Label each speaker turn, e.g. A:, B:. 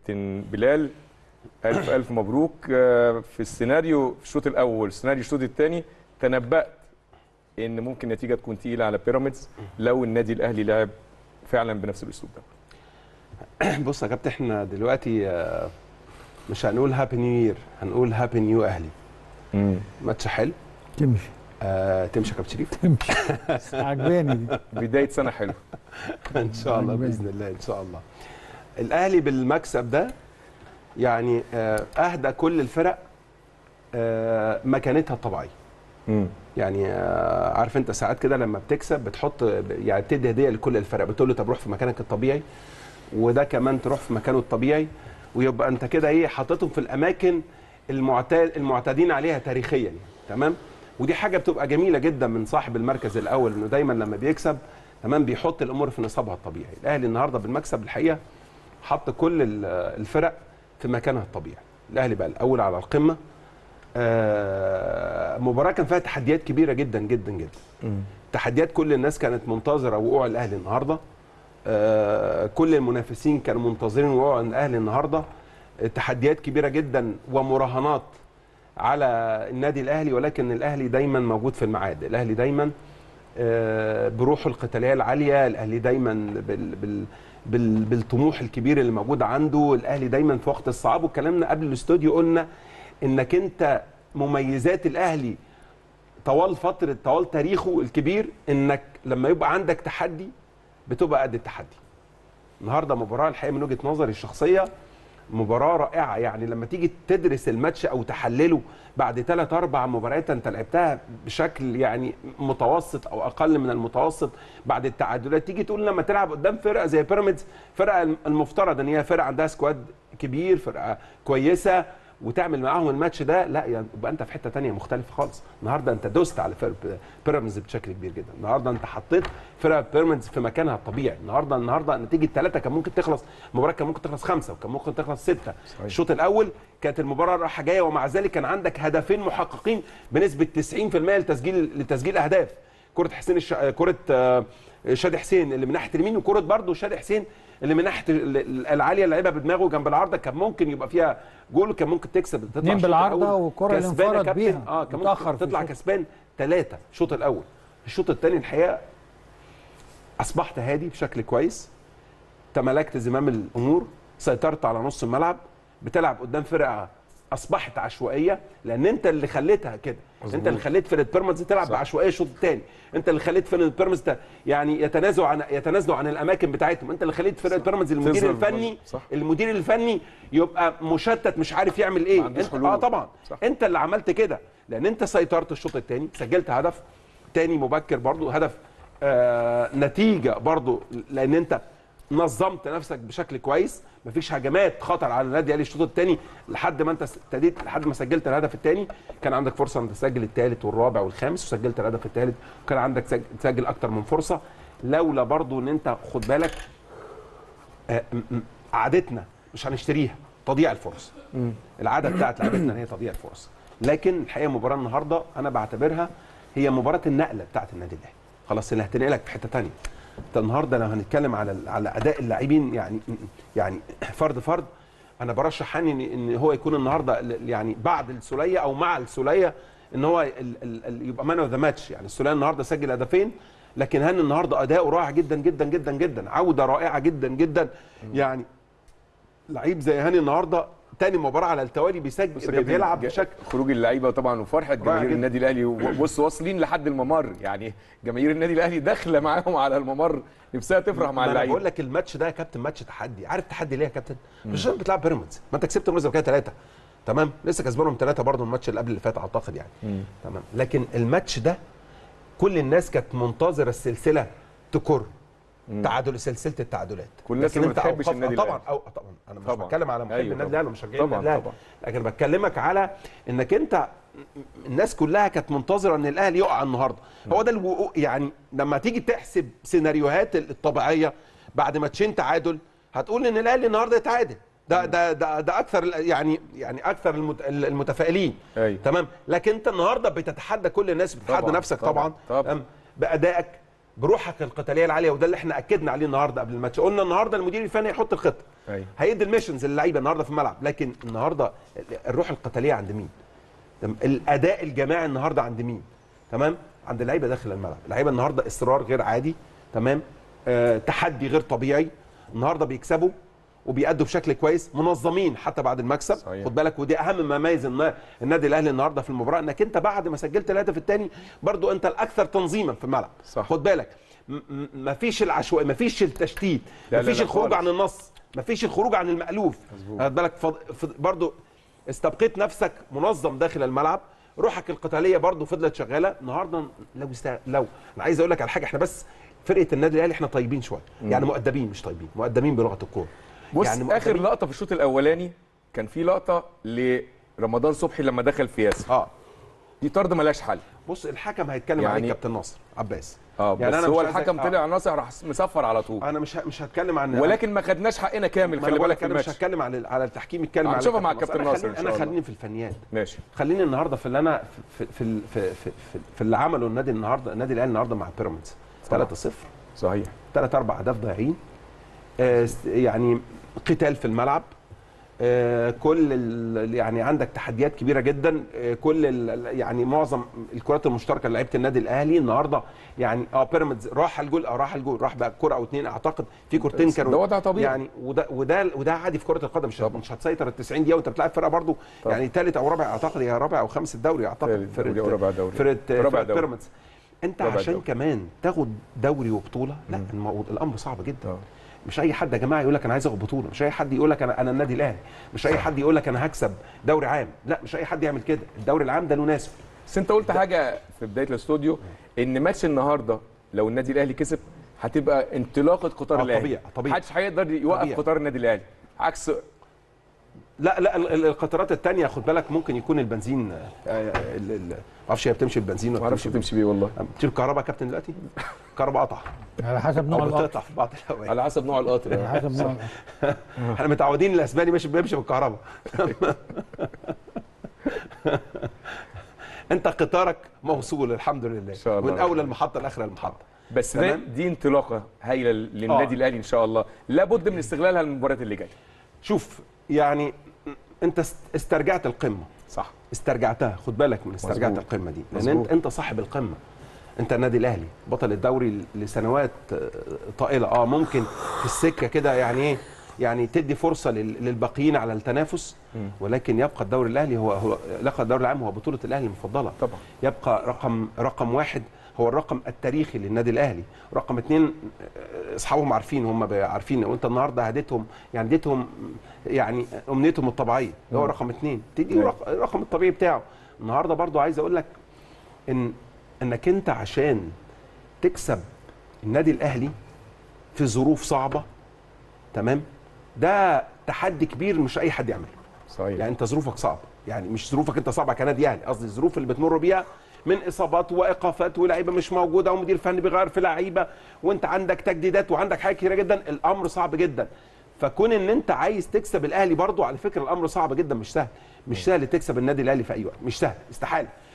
A: كابتن بلال الف الف مبروك آه، في السيناريو في الشوط الاول سيناريو الشوط الثاني تنبأت ان ممكن النتيجه تكون تقيله على بيراميدز لو النادي الاهلي لعب فعلا بنفس الاسلوب ده
B: بص يا كابتن احنا دلوقتي آه، مش هنقول هابي نيو يير هنقول هابي نيو اهلي ماتش حلو
C: تمشي
B: آه تمشي يا كابتن شريف
C: تمشي عجباني دي
A: بدايه سنه حلوه
B: ان شاء الله
C: عجباني.
B: باذن الله ان شاء الله الاهلي بالمكسب ده يعني آه، اهدى كل الفرق آه، مكانتها الطبيعيه
A: مم.
B: يعني آه، عارف انت ساعات كده لما بتكسب بتحط يعني بتدي هديه لكل الفرق بتقول له طب روح في مكانك الطبيعي وده كمان تروح في مكانه الطبيعي ويبقى انت كده ايه حاططهم في الاماكن المعتاد المعتادين عليها تاريخيا يعني تمام ودي حاجه بتبقى جميله جدا من صاحب المركز الاول انه دايما لما بيكسب تمام بيحط الامور في نصابها الطبيعي الاهلي النهارده بالمكسب الحقيقه حط كل ال- الفرق في مكانها الطبيعي الاهلي بقى الاول على القمه آه، مباراه كان فيها تحديات كبيره جدا جدا جدا تحديات كل الناس كانت منتظره وقوع الاهلي النهارده آه، كل المنافسين كانوا منتظرين وقوع الاهلي النهارده آه، تحديات كبيره جدا ومراهنات على النادي الاهلي ولكن الاهلي دايما موجود في الميعاد الاهلي دايما آه، بروحه القتاليه العاليه الاهلي دايما بال بال بال بالطموح الكبير اللي موجود عنده الاهلي دايما في وقت الصعاب وكلامنا قبل الاستوديو قلنا انك انت مميزات الاهلي طوال فتره طوال تاريخه الكبير انك لما يبقى عندك تحدي بتبقى قد التحدي النهارده مباراه الحقيقه من وجهه نظري الشخصيه مباراه رائعه يعني لما تيجي تدرس الماتش او تحلله بعد ثلاث اربع مباريات انت لعبتها بشكل يعني متوسط او اقل من المتوسط بعد التعادلات تيجي تقول لما تلعب قدام فرقه زي بيراميدز فرقه المفترض ان هي فرقه عندها سكواد كبير فرقه كويسه وتعمل معاهم الماتش ده لا يعني يبقى انت في حته تانية مختلفه خالص النهارده انت دوست على فرق بيراميدز بشكل كبير جدا النهارده انت حطيت فرقه بيراميدز في مكانها الطبيعي النهارده النهارده نتيجه ثلاثه كان ممكن تخلص المباراه كان ممكن تخلص خمسه وكان ممكن تخلص سته الشوط الاول كانت المباراه رايحه جايه ومع ذلك كان عندك هدفين محققين بنسبه 90% لتسجيل لتسجيل اهداف كره حسين الش... كره آه، شادي حسين اللي من ناحيه اليمين وكره برده شادي حسين اللي من ناحيه ال- ال- العاليه اللي لعبها بدماغه جنب العارضه كان ممكن يبقى فيها جول كان ممكن تكسب تطلع
C: اتنين
B: الشوط
C: بالعارضة
B: الأول
C: والكرة اللي
B: كسبان يا
C: انفرد
B: كابتن.
C: بيها.
B: اه كان
C: متأخر
B: ممكن
C: في
B: تطلع
C: الشوط.
B: كسبان ثلاثه الشوط الاول الشوط الثاني الحقيقه اصبحت هادي بشكل كويس تملكت زمام الامور سيطرت على نص الملعب بتلعب قدام فرقه اصبحت عشوائيه لان انت اللي خليتها كده انت اللي خليت فرقه بيراميدز تلعب
A: صح.
B: بعشوائيه الشوط الثاني انت اللي خليت فرقه بيراميدز ت- يعني يتنازلوا عن يتنازلوا عن الاماكن بتاعتهم انت اللي خليت فرقه بيراميدز المدير
A: تظهر
B: الفني
A: برضه. صح.
B: المدير الفني يبقى مشتت مش عارف يعمل ايه
A: ما عندوش
B: انت
A: حلول.
B: اه طبعا
A: صح.
B: انت اللي عملت كده لان انت سيطرت الشوط الثاني سجلت هدف تاني مبكر برضو هدف آه نتيجه برضو لان انت نظمت نفسك بشكل كويس مفيش هجمات خطر على النادي الاهلي الشوط الثاني لحد ما انت ابتديت لحد ما سجلت الهدف الثاني كان عندك فرصه انك تسجل الثالث والرابع والخامس وسجلت الهدف الثالث وكان عندك سج- تسجل اكتر من فرصه لولا برضو ان انت خد بالك آه، م- م- عادتنا مش هنشتريها تضييع الفرص العاده بتاعت لعبتنا هي تضييع الفرص لكن الحقيقه مباراه النهارده انا بعتبرها هي مباراه النقله بتاعت النادي الاهلي خلاص اللي هتنقلك في حته ثانيه انت النهارده لو هنتكلم على على اداء اللاعبين يعني يعني فرد فرد انا برشح هاني ان ان هو يكون النهارده ل- يعني بعد السوليه او مع السوليه ان هو ال ال ال يبقى مان اوف ذا ماتش يعني السوليه النهارده سجل هدفين لكن هاني النهارده اداؤه رائع جدا جدا جدا جدا عوده رائعه جدا جدا يعني لعيب زي هاني النهارده تاني مباراه على التوالي
A: بص يا
B: بيسجل
A: كابتن،
B: بيلعب
A: جا-
B: بشكل
A: خروج اللعيبه طبعا وفرحه جماهير
B: جدا.
A: النادي الاهلي بص واصلين لحد الممر يعني جماهير النادي الاهلي داخله معاهم على الممر نفسها تفرح مع
B: ما انا
A: اللعيبه
B: بقول لك الماتش ده يا كابتن ماتش تحدي عارف تحدي ليه يا كابتن مش عشان بتلعب بيراميدز ما انت كسبت بيراميدز كده ثلاثه تمام لسه كسبانهم ثلاثه برضه الماتش اللي قبل اللي فات اعتقد يعني تمام لكن الماتش ده كل الناس كانت منتظره السلسله تكر تعادل سلسله التعادلات
A: كل الناس
B: لكن
A: ما
B: انت
A: بتحبش
B: أوقفها-
A: النادي
B: طبعا
A: الأهلي.
B: أو طبعا انا مش
A: طبعا.
B: بتكلم على محب
A: أيوة
B: النادي
A: طبعا.
B: الاهلي ومشجعين
A: طبعا،
B: النادي الاهلي
A: طبعا.
B: لكن بكلمك على انك انت الناس كلها كانت منتظره ان الاهلي يقع النهارده هو ده الوقوع يعني لما تيجي تحسب سيناريوهات الطبيعيه بعد ماتشين تعادل هتقول ان الاهلي النهارده يتعادل ده ده ده, ده اكثر ال- يعني يعني اكثر المت- المتفائلين
A: أيوة.
B: تمام لكن انت النهارده بتتحدى كل الناس بتتحدى
A: طبعاً،
B: نفسك
A: طبعاً،
B: طبعا,
A: طبعاً.
B: أم، بادائك بروحك القتاليه العاليه وده اللي احنا اكدنا عليه النهارده قبل الماتش قلنا النهارده المدير الفني يحط الخطه
A: أيوة.
B: هيدي الميشنز للعيبه النهارده في الملعب لكن النهارده الروح القتاليه عند مين تمام؟ الاداء الجماعي النهارده عند مين تمام عند اللعيبه داخل الملعب اللعيبه النهارده اصرار غير عادي تمام آه تحدي غير طبيعي النهارده بيكسبوا وبيأدوا بشكل كويس منظمين حتى بعد المكسب
A: صحيح.
B: خد بالك ودي اهم ما يميز النا- النادي الاهلي النهارده في المباراه انك انت بعد ما سجلت الهدف الثاني برضو انت الاكثر تنظيما في الملعب
A: صح.
B: خد بالك م- م- مفيش العشوائي مفيش التشتيت
A: لا، لا،
B: مفيش
A: لا
B: الخروج
A: خالص.
B: عن النص مفيش الخروج عن المألوف
A: مظبوط.
B: خد بالك فض... فض... برضو استبقيت نفسك منظم داخل الملعب روحك القتاليه برضو فضلت شغاله النهارده لو است... لو انا عايز اقول لك على حاجه احنا بس فرقه النادي الاهلي احنا طيبين شويه يعني مؤدبين مش طيبين مؤدبين بلغه الكوره
A: بص
B: يعني
A: يعني اخر
B: مؤدبين-
A: لقطه في الشوط الاولاني كان في لقطه لرمضان صبحي لما دخل في ياسر
B: اه
A: دي طرد ملهاش حل
B: بص الحكم هيتكلم
A: يعني-
B: عليه كابتن ناصر عباس
A: اه بس
B: يعني أنا
A: هو
B: مش عايزك-
A: الحكم
B: آه.
A: طلع ناصر راح مصفر على طول
B: انا مش ه... مش هتكلم عن
A: ولكن ما خدناش حقنا كامل
B: ما أنا
A: خلي
B: بقول
A: بالك
B: لك
A: في
B: انا مش
A: الماتش
B: هتكلم على على التحكيم يتكلم على
A: هنشوفها مع كابتن
B: أنا
A: ناصر
B: خليني-
A: إن
B: انا
A: شاء الله.
B: خليني في الفنيات
A: ماشي
B: خليني النهارده في اللي انا في في في في, في, في اللي عمله النادي النهارده النادي الاهلي النهارده مع بيراميدز 3-0
A: صحيح
B: ثلاث اربع اهداف ضايعين آه، است- يعني قتال في الملعب آه، كل ال- يعني عندك تحديات كبيره جدا آه، كل ال- يعني معظم الكرات المشتركه لعيبه النادي الاهلي النهارده يعني اه بيراميدز راح الجول اه راح الجول راح بقى كره او اتنين اعتقد في كورتين كانوا
A: ده وضع طبيعي.
B: يعني وده وده وده عادي في كره القدم مش
A: طبعا.
B: مش هتسيطر ال 90 دقيقه وانت بتلعب فرقه برضو
A: طبعا.
B: يعني ثالث او رابع اعتقد هي رابع او خامس الدوري اعتقد
A: ثالث دوري أو رابع دوري.
B: فرقه
A: رابع
B: فرقه
A: دوري.
B: بيراميدز انت
A: رابع
B: عشان
A: دوري.
B: كمان تاخد دوري وبطوله لا المو- الامر صعب جدا
A: آه.
B: مش اي حد يا جماعه يقول لك انا عايز اخد بطوله مش اي حد يقول لك انا انا النادي الاهلي مش اي حد يقول لك انا هكسب دوري عام لا مش اي حد يعمل كده الدوري العام ده له ناسه
A: بس انت قلت حاجه في بدايه الاستوديو ان ماتش النهارده لو النادي الاهلي كسب هتبقى انطلاقه قطار
B: آه،
A: الاهلي
B: طبيعي، طبيعي.
A: محدش هيقدر يوقف
B: طبيعي.
A: قطار النادي الاهلي عكس
B: لا لا ال- ال- القطارات الثانيه خد بالك ممكن يكون البنزين آه، ال- ال- ما اعرفش هي بتمشي بالبنزين
A: ما
B: ولا
A: اعرفش تمشي بيه والله
B: بتمشي بالكهرباء يا كابتن دلوقتي الكهرباء قطع
C: على حسب نوع
B: او
C: القطر
B: بتقطع في بعض الاوقات
A: على حسب نوع القطر
C: على حسب نوع القطر.
B: احنا متعودين الاسباني ماشي بيمشي بالكهرباء انت قطارك موصول الحمد لله
A: شاء الله.
B: من اول المحطه لاخر المحطه
A: بس ده
B: تمام.
A: دي انطلاقه هايله للنادي
B: آه.
A: الاهلي ان شاء الله لابد من استغلالها للمباريات اللي جايه
B: شوف يعني انت است- استرجعت القمه
A: صح
B: استرجعتها خد بالك من استرجعت
A: مظبوط.
B: القمه دي لان
A: مظبوط.
B: انت انت صاحب القمه انت النادي الاهلي بطل الدوري لسنوات آه، طائله اه ممكن في السكه كده يعني ايه يعني تدي فرصه لل- للباقيين على التنافس ولكن يبقى الدوري الاهلي هو هو لقب الدوري العام هو بطوله الاهلي المفضله
A: طبعا.
B: يبقى رقم رقم واحد هو الرقم التاريخي للنادي الاهلي رقم اثنين آه، اصحابهم عارفين هم ب- عارفين وانت النهارده هديتهم يعني اديتهم يعني امنيتهم الطبيعيه اللي هو رقم اثنين تدي
A: أيوة.
B: رق- الرقم الطبيعي بتاعه النهارده برضو عايز اقول لك ان انك انت عشان تكسب النادي الاهلي في ظروف صعبه تمام ده تحدي كبير مش اي حد يعمله
A: صحيح
B: يعني انت ظروفك صعبه يعني مش ظروفك انت صعبه كنادي اهلي قصدي الظروف اللي بتمر بيها من اصابات وايقافات ولاعيبه مش موجوده ومدير فني بيغير في لعيبه وانت عندك تجديدات وعندك حاجات كتيره جدا الامر صعب جدا فكون ان انت عايز تكسب الاهلي برضو على فكره الامر صعب جدا مش سهل مش سهل تكسب النادي الاهلي في اي وقت مش سهل استحاله